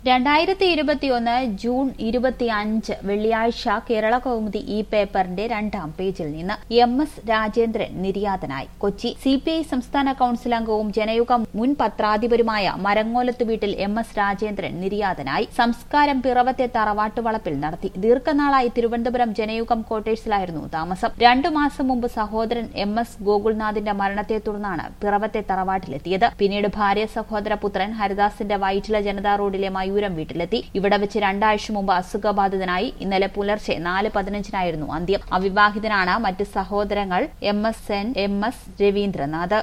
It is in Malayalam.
രണ്ടായിരത്തി ഇരുപത്തിയൊന്ന് ജൂൺ ഇരുപത്തിയഞ്ച് വെള്ളിയാഴ്ച കേരള കൗമുദി ഈ പേപ്പറിന്റെ രണ്ടാം പേജിൽ നിന്ന് എം എസ് രാജേന്ദ്രൻ നിര്യാതനായി കൊച്ചി സി പി ഐ സംസ്ഥാന കൌൺസിൽ അംഗവും ജനയുഗം മുൻ പത്രാധിപരുമായ മരങ്ങോലത്ത് വീട്ടിൽ എം എസ് രാജേന്ദ്രൻ നിര്യാതനായി സംസ്കാരം പിറവത്തെ തറവാട്ടുവളപ്പിൽ നടത്തി ദീർഘനാളായി തിരുവനന്തപുരം ജനയുഗം ക്വാർട്ടേഴ്സിലായിരുന്നു താമസം രണ്ടു മാസം മുമ്പ് സഹോദരൻ എം എസ് ഗോകുൽനാഥിന്റെ മരണത്തെ തുടർന്നാണ് പിറവത്തെ തറവാട്ടിലെത്തിയത് പിന്നീട് ഭാര്യ സഹോദര പുത്രൻ ഹരിദാസിന്റെ വൈറ്റില ജനതാ റോഡിലെ മയൂരം വീട്ടിലെത്തി ഇവിടെ വെച്ച് രണ്ടാഴ്ച മുമ്പ് അസുഖബാധിതനായി ഇന്നലെ പുലർച്ചെ നാല് പതിനഞ്ചിനായിരുന്നു അന്ത്യം അവിവാഹിതനാണ് മറ്റ് സഹോദരങ്ങൾ M S N M S Ravindranath